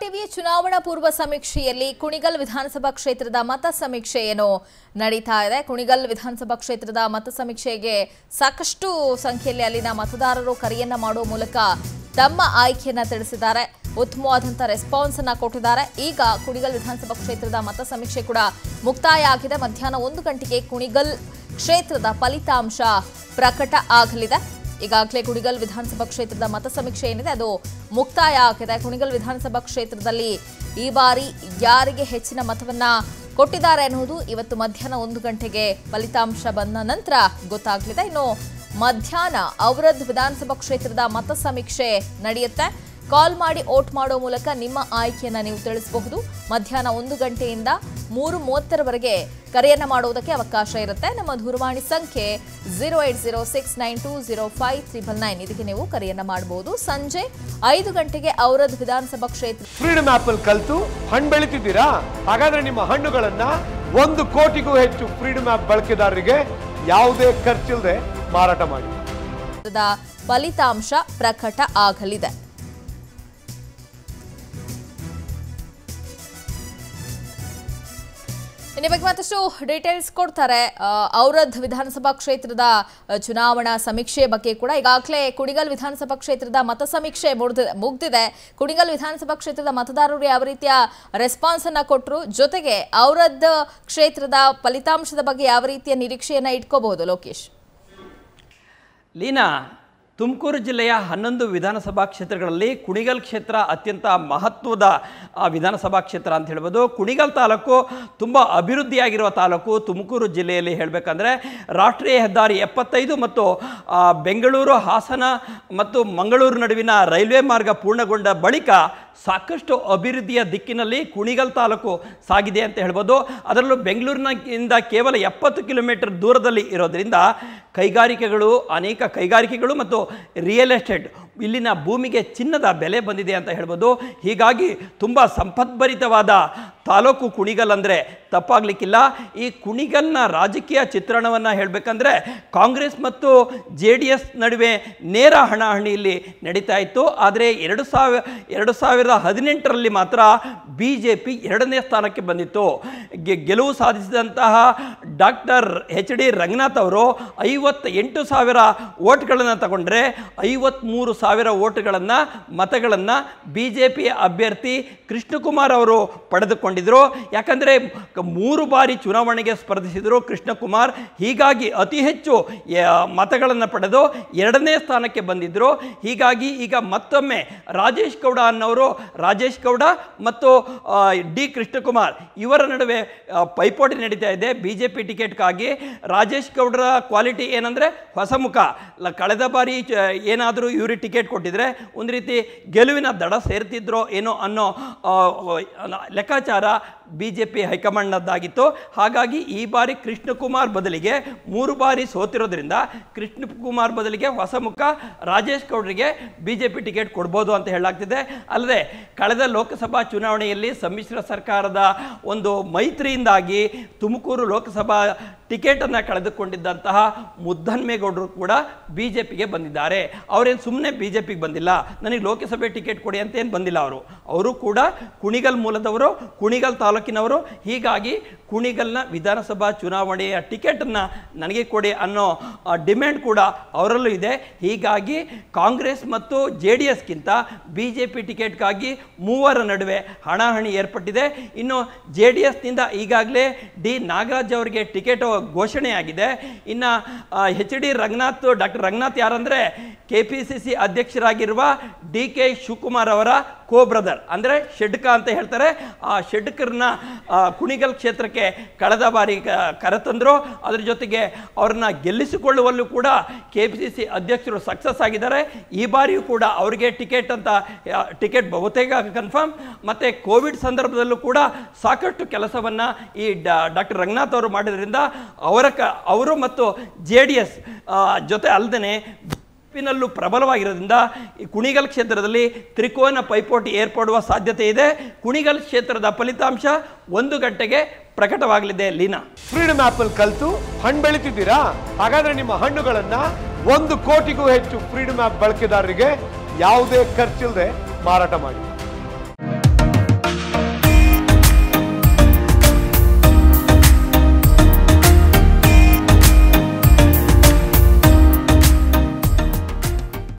ಬೆಳಗಾವಿಯ ಚುನಾವಣಾ ಪೂರ್ವ ಸಮೀಕ್ಷೆಯಲ್ಲಿ ಕುಣಿಗಲ್ ವಿಧಾನಸಭಾ ಕ್ಷೇತ್ರದ ಮತ ಸಮೀಕ್ಷೆ ಏನು ನಡೀತಾ ಇದೆ ಕುಣಿಗಲ್ ವಿಧಾನಸಭಾ ಕ್ಷೇತ್ರದ ಮತ ಸಮೀಕ್ಷೆಗೆ ಸಾಕಷ್ಟು ಸಂಖ್ಯೆಯಲ್ಲಿ ಅಲ್ಲಿನ ಮತದಾರರು ಕರೆಯನ್ನ ಮಾಡುವ ಮೂಲಕ ತಮ್ಮ ಆಯ್ಕೆಯನ್ನ ತಿಳಿಸಿದ್ದಾರೆ ಉತ್ತಮವಾದಂಥ ರೆಸ್ಪಾನ್ಸ್ ಅನ್ನ ಕೊಟ್ಟಿದ್ದಾರೆ ಈಗ ಕುಣಿಗಲ್ ವಿಧಾನಸಭಾ ಕ್ಷೇತ್ರದ ಮತ ಸಮೀಕ್ಷೆ ಕೂಡ ಮುಕ್ತಾಯ ಆಗಿದೆ ಮಧ್ಯಾಹ್ನ ಒಂದು ಗಂಟೆಗೆ ಕುಣಿಗಲ್ ಕ್ಷೇತ್ರದ ಫಲಿತಾಂಶ ಪ್ರಕಟ ಆಗಲಿದೆ ಈಗಾಗಲೇ ಕುಣಿಗಲ್ ವಿಧಾನಸಭಾ ಕ್ಷೇತ್ರದ ಮತ ಸಮೀಕ್ಷೆ ಏನಿದೆ ಅದು ಮುಕ್ತಾಯ ಆಗಿದೆ ಕುಣಿಗಲ್ ವಿಧಾನಸಭಾ ಕ್ಷೇತ್ರದಲ್ಲಿ ಈ ಬಾರಿ ಯಾರಿಗೆ ಹೆಚ್ಚಿನ ಮತವನ್ನ ಕೊಟ್ಟಿದ್ದಾರೆ ಅನ್ನುವುದು ಇವತ್ತು ಮಧ್ಯಾಹ್ನ ಒಂದು ಗಂಟೆಗೆ ಫಲಿತಾಂಶ ಬಂದ ನಂತರ ಗೊತ್ತಾಗಲಿದೆ ಇನ್ನು ಮಧ್ಯಾಹ್ನ ಔರದ್ ವಿಧಾನಸಭಾ ಕ್ಷೇತ್ರದ ಮತ ಸಮೀಕ್ಷೆ ನಡೆಯುತ್ತೆ ಕಾಲ್ ಮಾಡಿ ಓಟ್ ಮಾಡೋ ಮೂಲಕ ನಿಮ್ಮ ಆಯ್ಕೆಯನ್ನ ನೀವು ತಿಳಿಸಬಹುದು ಮಧ್ಯಾಹ್ನ ಒಂದು ಗಂಟೆಯಿಂದ ಮೂರು ಮೂವತ್ತರವರೆಗೆ ಕರೆಯನ್ನ ಮಾಡುವುದಕ್ಕೆ ಅವಕಾಶ ಇರುತ್ತೆ ನಮ್ಮ ದೂರವಾಣಿ ಸಂಖ್ಯೆ zero eight zero six nine two zero five triple nine ಇದಕ್ಕೆ ನೀವು ಕರೆಯನ್ನ ಮಾಡಬಹುದು ಸಂಜೆ ಐದು ಗಂಟೆಗೆ ಔರದ್ ವಿಧಾನಸಭಾ ಕ್ಷೇತ್ರ ಫ್ರೀಡಮ್ ಆಪ್ ಅಲ್ಲಿ ಕಲ್ತು ಹಣ್ಣು ಬೆಳಿತಿದ್ದೀರಾ ಹಾಗಾದ್ರೆ ನಿಮ್ಮ ಹಣ್ಣುಗಳನ್ನ ಒಂದು ಕೋಟಿಗೂ ಹೆಚ್ಚು ಫ್ರೀಡಮ್ ಆಪ್ ಬಳಕೆದಾರರಿಗೆ ಯಾವುದೇ ಖರ್ಚಿಲ್ಲದೆ ಮಾರಾಟ ಮಾಡಿ ಕ್ಷೇತ್ರದ ಫಲಿತಾಂಶ ಪ್ರಕಟ ಆಗಲಿದೆ ಇನ್ನು ಬಗ್ಗೆ ಮತ್ತಷ್ಟು ಡೀಟೇಲ್ಸ್ ಕೊಡ್ತಾರೆ ಆ, ಔರದ್ ವಿಧಾನಸಭಾ ಕ್ಷೇತ್ರದ ಆ, ಚುನಾವಣಾ ಸಮೀಕ್ಷೆ ಬಗ್ಗೆ ಕೂಡ ಈಗಾಗಲೇ ಕುಣಿಗಲ್ ವಿಧಾನಸಭಾ ಕ್ಷೇತ್ರದ ಮತ ಸಮೀಕ್ಷೆ ಮುಗ್ದಿದೆ ಮುಗ್ದಿದೆ ಕುಣಿಗಲ್ ವಿಧಾನಸಭಾ ಕ್ಷೇತ್ರದ ಮತದಾರರು ಯಾವ ರೀತಿಯ ರೆಸ್ಪಾನ್ಸ್ ಅನ್ನ ಕೊಟ್ಟರು ಜೊತೆಗೆ ಔರದ್ ಕ್ಷೇತ್ರದ ಫಲಿತಾಂಶದ ಬಗ್ಗೆ ಯಾವ ರೀತಿಯ ನಿರೀಕ್ಷೆಯನ್ನ ಇಟ್ಕೋಬಹುದು ಲೋಕೇಶ್ ಲೀನಾ ತುಮಕೂರು ಜಿಲ್ಲೆಯ ಹನ್ನೊಂದು ವಿಧಾನಸಭಾ ಕ್ಷೇತ್ರಗಳಲ್ಲಿ ಕುಣಿಗಲ್ ಕ್ಷೇತ್ರ ಅತ್ಯಂತ ಮಹತ್ವದ ಆ, ವಿಧಾನಸಭಾ ಕ್ಷೇತ್ರ ಅಂತ ಹೇಳ್ಬೋದು ಕುಣಿಗಲ್ ತಾಲೂಕು ತುಂಬ ಅಭಿವೃದ್ಧಿಯಾಗಿರುವ ತಾಲೂಕು ತುಮಕೂರು ಜಿಲ್ಲೆಯಲ್ಲಿ ಹೇಳಬೇಕಂದ್ರೆ ರಾಷ್ಟ್ರೀಯ ಹೆದ್ದಾರಿ ಎಪ್ಪತ್ತೈದು ಮತ್ತು ಆ, ಬೆಂಗಳೂರು ಹಾಸನ ಮತ್ತು ಮಂಗಳೂರು ನಡುವಿನ ರೈಲ್ವೆ ಮಾರ್ಗ ಪೂರ್ಣಗೊಂಡ ಬಳಿಕ ಸಾಕಷ್ಟು ಅಭಿವೃದ್ಧಿಯ ದಿಕ್ಕಿನಲ್ಲಿ ಕುಣಿಗಲ್ ತಾಲೂಕು ಸಾಗಿದೆ ಅಂತ ಹೇಳ್ಬೋದು ಅದರಲ್ಲೂ ಬೆಂಗಳೂರಿನಿಂದ ಕೇವಲ ಎಪ್ಪತ್ತು ಕಿಲೋಮೀಟರ್ ದೂರದಲ್ಲಿ ಇರೋದ್ರಿಂದ ಕೈಗಾರಿಕೆಗಳು ಅನೇಕ ಕೈಗಾರಿಕೆಗಳು ಮತ್ತು ರಿಯಲ್ ಎಸ್ಟೇಟ್ ಇಲ್ಲಿನ ಭೂಮಿಗೆ ಚಿನ್ನದ ಬೆಲೆ ಬಂದಿದೆ ಅಂತ ಹೇಳ್ಬೋದು ಹೀಗಾಗಿ ತುಂಬ ಸಂಪದ್ಭರಿತವಾದ ತಾಲೂಕು ಕುಣಿಗಲ್ ಅಂದರೆ ತಪ್ಪಾಗಲಿಕ್ಕಿಲ್ಲ ಈ ಕುಣಿಗಲ್ನ ರಾಜಕೀಯ ಚಿತ್ರಣವನ್ನು ಹೇಳಬೇಕಂದ್ರೆ ಕಾಂಗ್ರೆಸ್ ಮತ್ತು ಜೆ ಡಿ ಎಸ್ ನಡುವೆ ನೇರ ಹಣಾಹಣಿಯಲ್ಲಿ ನಡೀತಾ ಇತ್ತು ಆದರೆ ಎರಡು ಸಾವಿರ ಎರಡು ಸಾವಿರದ ಹದಿನೆಂಟರಲ್ಲಿ ಮಾತ್ರ ಬಿ ಜೆ ಪಿ ಎರಡನೇ ಸ್ಥಾನಕ್ಕೆ ಬಂದಿತ್ತು ಗೆ- ಗೆಲುವು ಸಾಧಿಸಿದಂತಹ ಡಾಕ್ಟರ್ ಎಚ್ ಡಿ ರಂಗನಾಥ್ ಅವರು ಐವತ್ತ ಎಂಟು ಸಾವಿರ ಓಟ್ಗಳನ್ನು ತಗೊಂಡ್ರೆ ಐವತ್ತ್ಮೂರು ಸಾವಿರ ಓಟ್ಗಳನ್ನು ಮತಗಳನ್ನು ಬಿ ಜೆ ಪಿ ಅಭ್ಯರ್ಥಿ ಕೃಷ್ಣಕುಮಾರ್ ಅವರು ಪಡೆದುಕೊಂಡಿದ್ದರು ಯಾಕಂದರೆ ಮೂರು ಬಾರಿ ಚುನಾವಣೆಗೆ ಸ್ಪರ್ಧಿಸಿದರು ಕೃಷ್ಣಕುಮಾರ್ ಹೀಗಾಗಿ ಅತಿ ಹೆಚ್ಚು ಮತಗಳನ್ನು ಪಡೆದು ಎರಡನೇ ಸ್ಥಾನಕ್ಕೆ ಬಂದಿದ್ದರು ಹೀಗಾಗಿ ಈಗ ಮತ್ತೊಮ್ಮೆ ರಾಜೇಶ್ ಗೌಡ ಅನ್ನೋರು ರಾಜೇಶ್ ಗೌಡ ಮತ್ತು ಆ, ಡಿ ಕೃಷ್ಣಕುಮಾರ್ ಇವರ ನಡುವೆ ಆ, ಪೈಪೋಟಿ ನಡೀತಾ ಇದೆ ಬಿ ಜೆ ಪಿ ಟಿಕೆಟ್ಗಾಗಿ ರಾಜೇಶ್ ಗೌಡರ ಕ್ವಾಲಿಟಿ ಏನಂದರೆ ಹೊಸ ಮುಖ ಲ- ಕಳೆದ ಬಾರಿ ಏನಾದರೂ ಇವ್ರಿಗೆ ಟಿಕೆಟ್ ಕೊಟ್ಟಿದ್ರೆ ಒಂದು ರೀತಿ ಗೆಲುವಿನ ದಡ ಸೇರ್ತಿದ್ರೋ ಏನೋ ಅನ್ನೋ ಆ, ವ- ಲೆಕ್ಕಾಚಾರ ಬಿ ಜೆ ಪಿ ಹೈಕಮಾಂಡ್ನದ್ದಾಗಿತ್ತು ಹಾಗಾಗಿ ಈ ಬಾರಿ ಕೃಷ್ಣಕುಮಾರ್ ಬದಲಿಗೆ ಮೂರು ಬಾರಿ ಸೋತಿರೋದ್ರಿಂದ ಕೃಷ್ಣಕುಮಾರ್ ಬದಲಿಗೆ ಹೊಸ ಮುಖ ರಾಜೇಶ್ ಗೌಡರಿಗೆ ಬಿ ಜೆ ಪಿ ಟಿಕೆಟ್ ಕೊಡ್ಬೋದು ಅಂತ ಹೇಳಲಾಗ್ತಿದೆ ಅಲ್ಲದೆ ಕಳೆದ ಲೋಕಸಭಾ ಚುನಾವಣೆಯಲ್ಲಿ ಸಮ್ಮಿಶ್ರ ಸರ್ಕಾರದ ಒಂದು ಮೈತ್ರಿಯಿಂದಾಗಿ ತುಮಕೂರು ಲೋಕಸಭಾ ಟಿಕೆಟನ್ನು ಕಳೆದುಕೊಂಡಿದ್ದಂತಹ ಮುದ್ದನ್ಮೇಗೌಡರು ಕೂಡ ಬಿ ಜೆ ಪಿಗೆ ಬಂದಿದ್ದಾರೆ ಅವರೇನು ಸುಮ್ಮನೆ ಬಿ ಜೆ ಪಿಗೆ ಬಂದಿಲ್ಲ ನನಗೆ ಲೋಕಸಭೆ ಟಿಕೆಟ್ ಕೊಡಿ ಅಂತ ಏನು ಬಂದಿಲ್ಲ ಅವರು ಅವರು ಕೂಡ ಕುಣಿಗಲ್ ಮೂಲದವರು ಕುಣಿಗಲ್ ತಾಲೂಕಿನವರು ಹೀಗಾಗಿ ಕುಣಿಗಲ್ನ ವಿಧಾನಸಭಾ ಚುನಾವಣೆಯ ಟಿಕೆಟನ್ನು ನನಗೆ ಕೊಡಿ ಅನ್ನೋ ಆ, ಡಿಮ್ಯಾಂಡ್ ಕೂಡ ಅವರಲ್ಲೂ ಇದೆ ಹೀಗಾಗಿ ಕಾಂಗ್ರೆಸ್ ಮತ್ತು ಜೆ ಡಿ ಎಸ್ಗಿಂತ ಬಿ ಜೆ ಪಿ ಟಿಕೆಟ್ಗಾಗಿ ಮೂವರ ನಡುವೆ ಹಣಾಹಣಿ ಏರ್ಪಟ್ಟಿದೆ ಇನ್ನು ಜೆ ಡಿ ಎಸ್ನಿಂದ ಈಗಾಗಲೇ ಡಿ ನಾಗರಾಜ್ ಅವರಿಗೆ ಟಿಕೆಟ್ ಘೋಷಣೆಯಾಗಿದೆ ಇನ್ನು H D Ranganath doctor Ranganath ಯಾರಂದರೆ ಕೆ ಪಿ ಸಿ ಸಿ ಅಧ್ಯಕ್ಷರಾಗಿರುವ ಡಿ ಕೆ ಶಿವಕುಮಾರ್ ಅವರ ಕೋ ಬ್ರದರ್ ಅಂದರೆ ಶೆಡ್ಕ ಅಂತ ಹೇಳ್ತಾರೆ ಆ ಶೆಡ್ಕರ್ನ ಆ, ಕುಣಿಗಲ್ ಕ್ಷೇತ್ರಕ್ಕೆ ಕಳೆದ ಬಾರಿ ಕ- ಕರೆತಂದರು ಅದ್ರ ಜೊತೆಗೆ ಅವ್ರನ್ನ ಗೆಲ್ಲಿಸಿಕೊಳ್ಳುವಲ್ಲೂ ಕೂಡ ಕೆ ಪಿ ಸಿ ಸಿ ಅಧ್ಯಕ್ಷರು ಸಕ್ಸಸ್ ಆಗಿದ್ದಾರೆ ಈ ಬಾರಿಯೂ ಕೂಡ ಅವರಿಗೆ ಟಿಕೆಟ್ ಅಂತ ಆ, ಟಿಕೆಟ್ ಬಹುತೇಕ ಕನ್ಫರ್ಮ್ ಮತ್ತು ಕೋವಿಡ್ ಸಂದರ್ಭದಲ್ಲೂ ಕೂಡ ಸಾಕಷ್ಟು ಕೆಲಸವನ್ನು ಈ ಡಾಕ್ಟರ್ ರಂಗನಾಥ್ ಅವರು ಮಾಡಿದ್ರಿಂದ ಅವರ ಕ ಅವರು ಮತ್ತು ಜೆ ಡಿ ಎಸ್ ಜೊತೆ ಅಲ್ಲದೆ ಪಿನಲ್ಲೂ ಪ್ರಬಲವಾಗಿರೋದ್ರಿಂದ ಈ ಕುಣಿಗಲ್ ಕ್ಷೇತ್ರದಲ್ಲಿ ತ್ರಿಕೋನ ಪೈಪೋಟಿ ಏರ್ಪಡುವ ಸಾಧ್ಯತೆ ಇದೆ ಕುಣಿಗಲ್ ಕ್ಷೇತ್ರದ ಫಲಿತಾಂಶ ಒಂದು ಗಂಟೆಗೆ ಪ್ರಕಟವಾಗಲಿದೆ ಲೀನಾ ಫ್ರೀಡಮ್ ಆಪ್ ಅಲ್ಲಿ ಕಲ್ತು ಹಣ್ಣು ಬೆಳಿತಿದ್ದೀರಾ ಹಾಗಾದ್ರೆ ನಿಮ್ಮ ಹಣ್ಣುಗಳನ್ನ ಒಂದು ಕೋಟಿಗೂ ಹೆಚ್ಚು ಫ್ರೀಡಮ್ ಆಪ್ ಬಳಕೆದಾರರಿಗೆ ಯಾವುದೇ ಖರ್ಚಿಲ್ಲದೆ ಮಾರಾಟ ಮಾಡಿ